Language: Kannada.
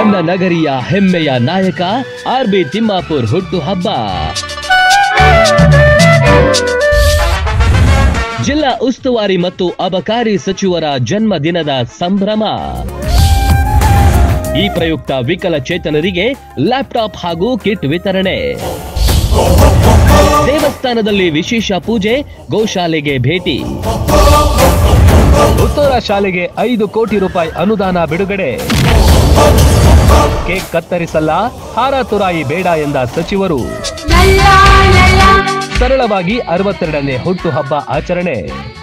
ನನ್ನ ನಗರಿಯ ಹೆಮ್ಮೆಯ ನಾಯಕ ಆರ್ ಬಿ ತಿಮ್ಮಾಪುರ್ ಹುಟ್ಟು ಹಬ್ಬ ಜಿಲ್ಲಾ ಉಸ್ತುವಾರಿ ಮತ್ತು ಅಬಕಾರಿ ಸಚಿವರ ಜನ್ಮದಿನದ ಸಂಭ್ರಮ ಈ ಪ್ರಯುಕ್ತ ವಿಕಲಚೇತನರಿಗೆ ಲ್ಯಾಪ್ಟಾಪ್ ಹಾಗೂ ಕಿಟ್ ವಿತರಣೆ ದೇವಸ್ಥಾನದಲ್ಲಿ ವಿಶೇಷ ಪೂಜೆ ಗೋಶಾಲೆಗೆ ಭೇಟಿ ಉತ್ತರ ಶಾಲೆಗೆ ಐದು ಕೋಟಿ ರೂಪಾಯಿ ಅನುದಾನ ಬಿಡುಗಡೆ ಕೇಕ್ ಕತ್ತರಿಸಲ್ಲ ಹಾರ ತುರಾಯಿ ಬೇಡ ಎಂದ ಸಚಿವರು ಸರಳವಾಗಿ ಅರವತ್ತೆರಡನೇ ಹುಟ್ಟುಹಬ್ಬ ಆಚರಣೆ